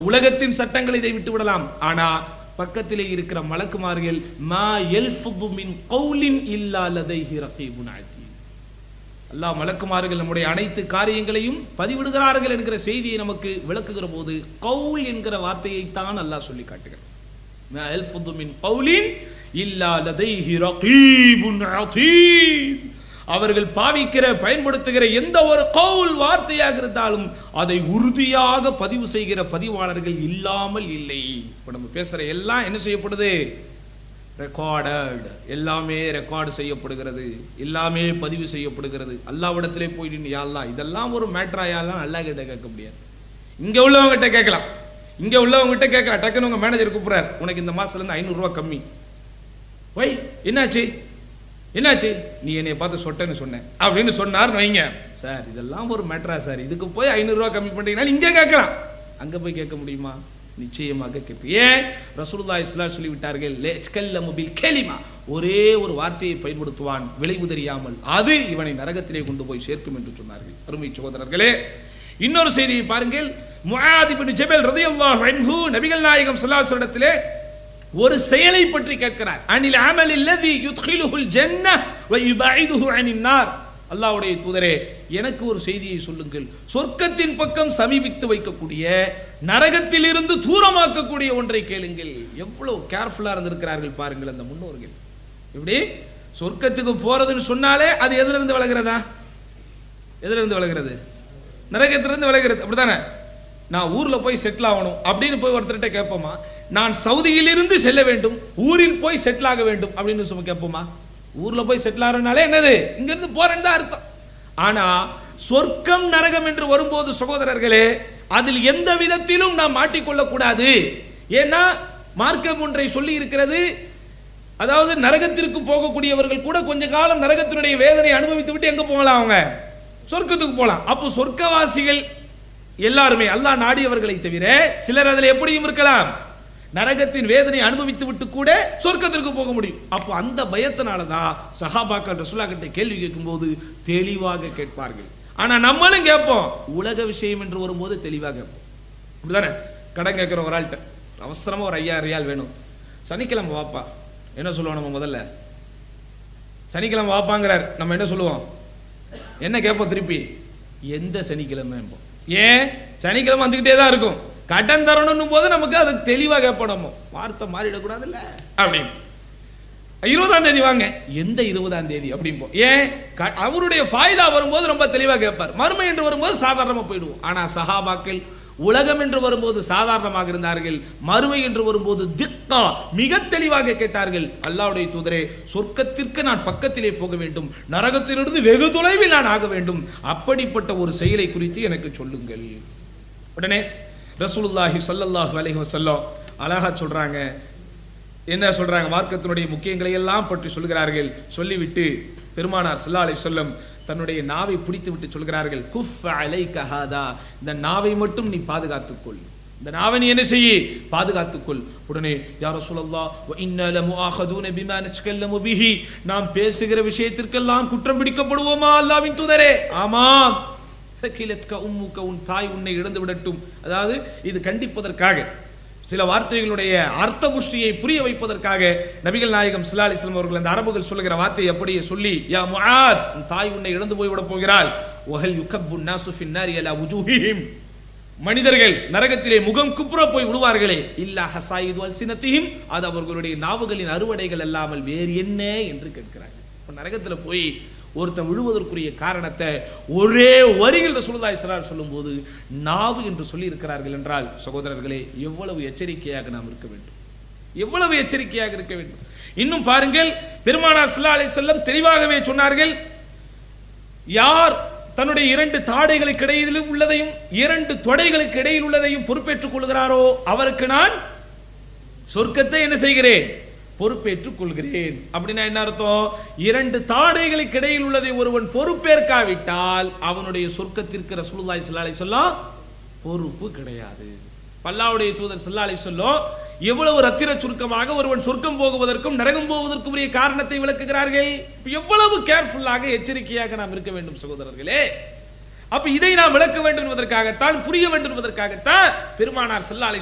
உலகத்தின் சட்டங்கள் இதை விட்டு விடலாம் ஆனா பக்கத்திலே இருக்கிற மலக்குமார்கள் மா யல்ஃபுது மின் கௌலின் இல்லா லதைஹி ரகீபுன் அதீத் அல்லாஹ் மலக்குமார்கள் நம்முடைய அனைத்து காரியங்களையும் பதிவிடுகிறார்கள் என்கிற செய்தியை நமக்கு விளக்குகிற போது கவுல் என்கிற வார்த்தையை தான் அல்லாஹ் சொல்லி காட்டுகிறார் மா யல்ஃபுது மின் கௌலின் இல்லா லதைஹி ரகீபுன் அதீத் அவர்கள் பாவிக்கிற பயன்படுத்துகிற எந்த ஒரு கவுல் வார்த்தையாக இருந்தாலும் அதை உறுதியாக பதிவு செய்கிற பதிவாளர்கள் இல்லாமல் இல்லை இப்போ நம்ம பேசுற எல்லாம் என்ன செய்யப்படுது ரெக்கார்டட் எல்லாமே ரெக்கார்டு செய்யப்படுகிறது எல்லாமே பதிவு செய்யப்படுகிறது அல்லாவிடத்திலே போய் நின்று யாழ்லா இதெல்லாம் ஒரு மேட்ராயாலாம் அல்லா கிட்ட கேட்க முடியாது இங்க உள்ளவங்ககிட்ட கேட்கலாம் இங்க உள்ளவங்ககிட்ட கேட்கலாம் டக்குன்னு உங்க மேனேஜர் கூப்பிடுறாரு உனக்கு இந்த மாசத்துல இருந்து ஐநூறு ரூபாய் கம்மி வை என்னாச்சு என்னாச்சு நீ என்னைய பார்த்து சொட்டேன்னு சொன்னேன் அப்படின்னு சொன்னார் வைங்க சார் இதெல்லாம் ஒரு மேட்ரா சார் இதுக்கு போய் ஐநூறுரூவா கம்மி பண்ணுறீங்கன்னா இங்கே கேட்கலாம் அங்கே போய் கேட்க முடியுமா நிச்சயமாக கேட்பேன் ஏன் ரசூலுல்லா இஸ்லாம் சொல்லி விட்டார்கள் லேச்கல்ல முபில் கேலிமா ஒரே ஒரு வார்த்தையை பயன்படுத்துவான் விளைவு தெரியாமல் அது இவனை நரகத்திலே கொண்டு போய் சேர்க்கும் என்று சொன்னார்கள் அருமை சகோதரர்களே இன்னொரு செய்தியை பாருங்கள் முஆத் இப்னு ஜபல் ரலியல்லாஹு அன்ஹு நபிகள் நாயகம் ஸல்லல்லாஹு அலைஹி வஸல்லத்திலே ஒரு செயலை பற்றி கேட்கிறார் அனில் அமல் இல்லதி யுத்கிலுஹுல் ஜன்ன வ யுபைதுஹு அனின் நார் அல்லாஹ்வுடைய தூதரே எனக்கு ஒரு செய்தியை சொல்லுங்கள் சொர்க்கத்தின் பக்கம் சமீபித்து வைக்கக்கூடிய நரகத்திலிருந்து தூரமாக்கக்கூடிய ஒன்றை கேளுங்கள் எவ்வளவு கேர்ஃபுல்லா இருந்திருக்கிறார்கள் பாருங்கள் அந்த முன்னோர்கள் இப்படி சொர்க்கத்துக்கு போறதுன்னு சொன்னாலே அது எதுல இருந்து விலகிறதா எதுல இருந்து விலகிறது நரகத்திலிருந்து விலகிறது அப்படிதானே நான் ஊர்ல போய் செட்டில் ஆகணும் அப்படின்னு போய் ஒருத்தர்கிட்ட கேட்போமா நான் சவுதியிலிருந்து செல்ல வேண்டும் ஊரில் போய் செட்டில் ஆக வேண்டும் அப்படின்னு சொல்லி கேட்போமா ஊர்ல போய் செட்டில் ஆகிறனாலே என்னது இங்க இருந்து போறேன்னு தான் அர்த்தம் ஆனா சொர்க்கம் நரகம் என்று வரும்போது சகோதரர்களே அதில் எந்த விதத்திலும் நாம் மாட்டிக்கொள்ள கூடாது ஏன்னா மார்க்கம் ஒன்றை சொல்லி இருக்கிறது அதாவது நரகத்திற்கு போகக்கூடியவர்கள் கூட கொஞ்ச காலம் நரகத்தினுடைய வேதனை அனுபவித்து விட்டு எங்க போகலாம் அவங்க சொர்க்கத்துக்கு போகலாம் அப்போ சொர்க்கவாசிகள் எல்லாருமே அல்லாஹ் நாடியவர்களை தவிர சிலர் அதில் எப்படியும் இருக்கலாம் நரகத்தின் வேதனை அனுபவித்து விட்டு கூட சொர்க்கத்திற்கு போக முடியும் அப்போ அந்த பயத்தினால தான் சஹாபாக்கள் ரசுல்லா கிட்ட கேள்வி கேட்கும்போது தெளிவாக கேட்பார்கள் ஆனா நம்மளும் கேட்போம் உலக விஷயம் என்று வரும்போது தெளிவாக கேட்போம் அப்படிதானே கடன் கேட்குற ஒரு ஆள்கிட்ட அவசரமா ஒரு ஐயாயிரம் ரியால் வேணும் சனிக்கிழமை வாப்பா என்ன சொல்லுவோம் நம்ம முதல்ல சனிக்கிழமை வாப்பாங்கிறார் நம்ம என்ன சொல்லுவோம் என்ன கேட்போம் திருப்பி எந்த சனிக்கிழமை என்போம் ஏன் சனிக்கிழமை வந்துக்கிட்டே தான் இருக்கும் கடன் தரணும் போது நமக்கு அது தெளிவாக கேட்போம் வார்த்தை மாறிடக்கூடாதுல்ல அப்படின்னு இருபதாம் தேதி வாங்க எந்த இருபதாம் தேதி அப்படிம்போம் ஏன் க- அவருடைய ஃபாய்தா வரும்போது ரொம்ப தெளிவாக கேட்பார் மறுமை என்று வரும்போது சாதாரணமாக போயிடுவோம் ஆனா சஹாபாக்கள் உலகம் என்று வரும்போது சாதாரணமாக இருந்தார்கள் மறுமை என்று வரும்போது திக்கா மிக தெளிவாக கேட்டார்கள் அல்லாஹ்வுடைய தூதரே சொர்க்கத்திற்கு நான் பக்கத்திலே போக வேண்டும் நரகத்திலிருந்து வெகு தொலைவில் நான் ஆக வேண்டும் அப்படிப்பட்ட ஒரு செயலை குறித்து எனக்கு சொல்லுங்கள் உடனே ரசூலுல்லாஹி ஸல்லல்லாஹு அலைஹி வஸல்லம் அழகா சொல்றாங்க என்ன சொல்றாங்க மார்க்கத்தினுடைய முக்கியங்களை எல்லாம் பற்றி சொல்கிறார்கள் சொல்லிவிட்டு பெருமானார் ஸல்லல்லாஹு அலைஹி வஸல்லம் தன்னுடைய நாவை பிடித்து விட்டு சொல்கிறார்கள் குஃப் அலைக ஹாதா இந்த நாவை மட்டும் நீ பாதுகாத்துக்கொள் இந்த நாவை நீ என்ன செய்யி பாதுகாத்துக்கொள் உடனே யார் ரசூலல்லாஹ் வ இன்னா லமுஆஹதுன பிமா நஸ்கல்லமு பிஹி நாம் பேசுகிற விஷயத்திற்கெல்லாம் குற்றம் பிடிக்கப்படுவோமா அல்லாஹ்வின் தூதரே ஆமாம் சகிலத்க உம்முக்க உன் தாய் உன்னை இழந்து விடட்டும் அதாவது இது கண்டிப்பதற்காக சில வார்த்தைகளுடைய அர்த்த புஷ்டியை புரிய வைப்பதற்காக நபிகள் நாயகம் ஸல்லல்லாஹு அலைஹி வஸல்லம் அவர்கள் அந்த அரபுகள் சொல்லுகிற வார்த்தையை அப்படியே சொல்லி யா முஆத் உன் தாய் உன்னை இழந்து போய் விட போகிறாள் வஹல் யுகப்பு நாசு ஃபின் நாரி அலா வுஜூஹிஹிம் மனிதர்கள் நரகத்திலே முகம் குப்புற போய் விடுவார்களே இல்லா ஹசாயிது அல்சினத்திஹிம் அது அவர்களுடைய நாவுகளின் அறுவடைகள் அல்லாமல் வேறு என்ன என்று கேட்கிறார்கள் இப்ப நரகத்துல போய் ஒருத்தன் விழுவதற்குரிய காரணத்தை ஒரே வரிகள் ரசூலுல்லாஹி ஸல்லல்லாஹு அலைஹி சொல்லும்போது நாவு என்று சொல்லி இருக்கிறார்கள் என்றால் சகோதரர்களே எவ்வளவு எச்சரிக்கையாக நாம் இருக்க வேண்டும் எவ்வளவு எச்சரிக்கையாக இருக்க வேண்டும் இன்னும் பாருங்கள் பெருமானார் ஸல்லல்லாஹு அலைஹி வஸல்லம் தெளிவாகவே சொன்னார்கள் யார் தன்னுடைய இரண்டு தாடைகளுக்கு இடையில் உள்ளதையும் இரண்டு தொடைகளுக்கு இடையில் உள்ளதையும் பொறுப்பேற்றுக் கொள்கிறாரோ அவருக்கு நான் சொர்க்கத்தை என்ன செய்கிறேன் பொறுப்பேற்றுக் கொள்கிறேன் அப்படின்னா என்ன அர்த்தம் இரண்டு தாடைகளுக்கு இடையில் உள்ளதை ஒருவன் பொறுப்பேற்காவிட்டால் அவனுடைய சொர்க்கத்திற்கு ரசூலுல்லாஹி ஸல்லல்லாஹு அலைஹி வஸல்லம் பொறுப்பு கிடையாது பல்லாவுடைய தூதர் ஸல்லல்லாஹு அலைஹி வஸல்லம் எவ்வளவு ரத்திர சுருக்கமாக ஒருவன் சொர்க்கம் போகுவதற்கும் நரகம் போவதற்கும் உரிய காரணத்தை விளக்குகிறார்கள் இப்ப எவ்வளவு கேர்ஃபுல்லாக எச்சரிக்கையாக நாம் இருக்க வேண்டும் சகோதரர்களே அப்ப இதை நாம் விளக்க வேண்டும் என்பதற்காகத்தான் புரிய வேண்டும் என்பதற்காகத்தான் பெருமானார் ஸல்லல்லாஹு அலைஹி